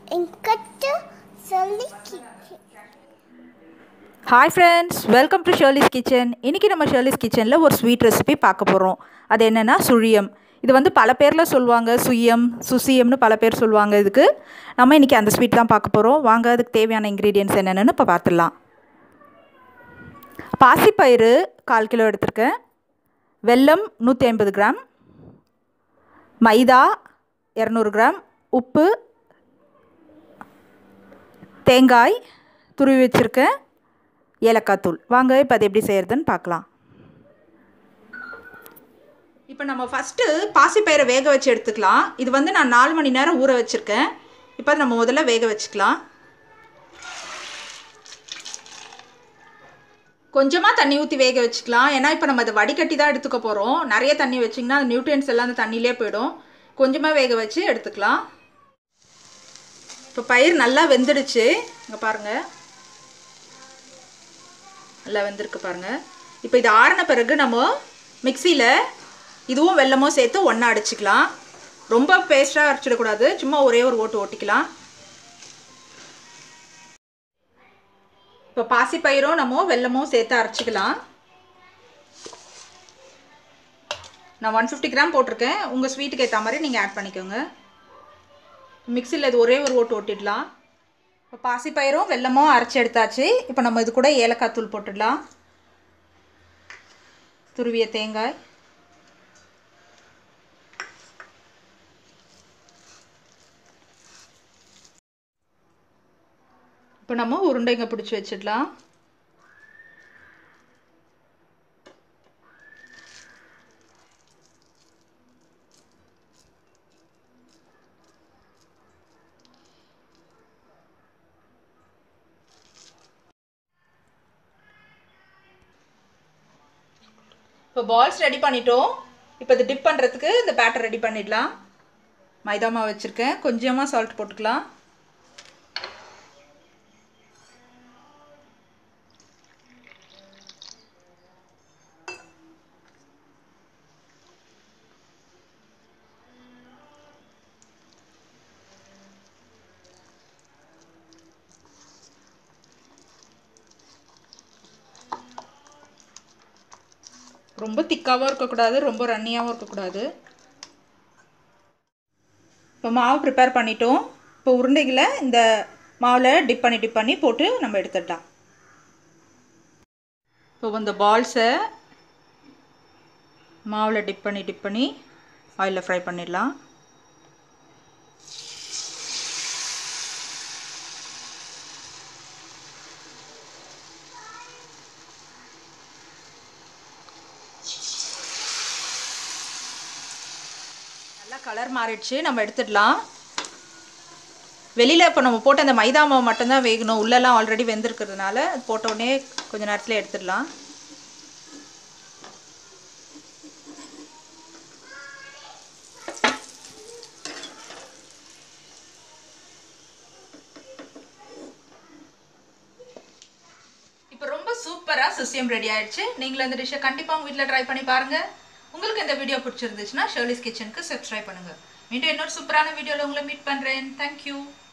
என்கிட்ட சொல்லி hi friends welcome to Shirley's kitchen இன்றைக்கி நம்ம ஷர்லிஸ் கிச்சனில் ஒரு ஸ்வீட் ரெசிபி பார்க்க போகிறோம் அது என்னென்னா சுழியம் இது வந்து பல பேரில் சொல்லுவாங்க சுயம் சுசியம்னு பல பேர் சொல்லுவாங்க இதுக்கு நம்ம இன்றைக்கி அந்த ஸ்வீட் தான் பார்க்க போகிறோம் வாங்க அதுக்கு தேவையான இன்க்ரீடியன்ஸ் என்னென்னு இப்போ பார்த்துடலாம் பாசிப்பயிறு கால் கிலோ எடுத்திருக்கேன் வெல்லம் நூற்றி ஐம்பது கிராம் மைதா இரநூறு கிராம் உப்பு தேங்காய் துருவி வச்சுருக்கேன் ஏலக்காய் தூள் வாங்க இப்போ அது எப்படி செய்கிறதுன்னு பார்க்கலாம் இப்போ நம்ம ஃபஸ்ட்டு பாசிப்பயிரை வேக வச்சு எடுத்துக்கலாம் இது வந்து நான் நாலு மணி நேரம் ஊற வச்சுருக்கேன் இப்போ நம்ம முதல்ல வேக வச்சுக்கலாம் கொஞ்சமாக தண்ணி ஊற்றி வேக வச்சுக்கலாம் ஏன்னா இப்போ நம்ம அதை வடிகட்டி தான் எடுத்துக்க போகிறோம் நிறைய தண்ணி வச்சிங்கன்னா அந்த நியூட்ரியன்ஸ் எல்லாம் அந்த தண்ணியிலே போயிடும் கொஞ்சமாக வேக வச்சு எடுத்துக்கலாம் இப்போ பயிர் நல்லா வெந்துடுச்சு இங்கே பாருங்கள் நல்லா வெந்திருக்கு பாருங்கள் இப்போ இது ஆறின பிறகு நம்ம மிக்சியில் இதுவும் வெல்லமும் சேர்த்து ஒன்றா அடிச்சுக்கலாம் ரொம்ப பேஸ்ட்டாக அரைச்சிடக்கூடாது சும்மா ஒரே ஒரு ஓட்டு ஓட்டிக்கலாம் இப்போ பாசிப்பயிரும் நம்ம வெல்லமும் சேர்த்து அரைச்சிக்கலாம் நான் ஒன் ஃபிஃப்டி கிராம் போட்டிருக்கேன் உங்கள் ஸ்வீட்டுக்கு ஏற்ற மாதிரி நீங்கள் ஆட் பண்ணிக்கோங்க மிக்சியில் இது ஒரே ஒரு ஓட்டு ஓட்டிடலாம் இப்போ பாசிப்பயிரும் வெல்லமும் அரைச்சி எடுத்தாச்சு இப்போ நம்ம இது கூட ஏலக்காய் தூள் போட்டுடலாம் துருவிய தேங்காய் இப்போ நம்ம உருண்டைங்க பிடிச்சி வச்சிடலாம் இப்போ பால்ஸ் ரெடி பண்ணிட்டோம் இப்போ இது டிப் பண்ணுறதுக்கு இந்த பேட்டர் ரெடி பண்ணிடலாம் மைதா மாவு வச்சுருக்கேன் கொஞ்சமாக சால்ட் போட்டுக்கலாம் ரொம்ப திக்காகவும் இருக்கக்கூடாது ரொம்ப ரன்னியாகவும் இருக்கக்கூடாது இப்போ மாவு ப்ரிப்பேர் பண்ணிட்டோம் இப்போ உருண்டைகளை இந்த மாவில் டிப் பண்ணி டிப் பண்ணி போட்டு நம்ம எடுத்துடலாம் இப்போ இந்த பால்ஸை மாவில் டிப் பண்ணி டிப் பண்ணி ஆயிலில் ஃப்ரை பண்ணிடலாம் நல்லா கலர் மாறிடுச்சு நம்ம எடுத்துடலாம் வெளியில் இப்போ நம்ம போட்ட அந்த மைதா மாவு மட்டும்தான் வேகணும் உள்ளெல்லாம் ஆல்ரெடி வெந்திருக்கிறதுனால போட்ட உடனே கொஞ்சம் நேரத்தில் எடுத்துடலாம் இப்போ ரொம்ப சூப்பராக சுசியம் ரெடி ஆயிடுச்சு நீங்களும் இந்த டிஷ்ஷை கண்டிப்பாக உங்கள் வீட்டில் ட்ரை பண்ணி பாருங்கள் உங்களுக்கு இந்த வீடியோ பிடிச்சிருந்துச்சுன்னா ஷர்லிஸ் கிச்சனுக்கு சப்ஸ்கிரைப் பண்ணுங்கள் மீண்டும் இன்னொரு சூப்பரான வீடியோவில் உங்களை மீட் பண்ணுறேன் தேங்க்யூ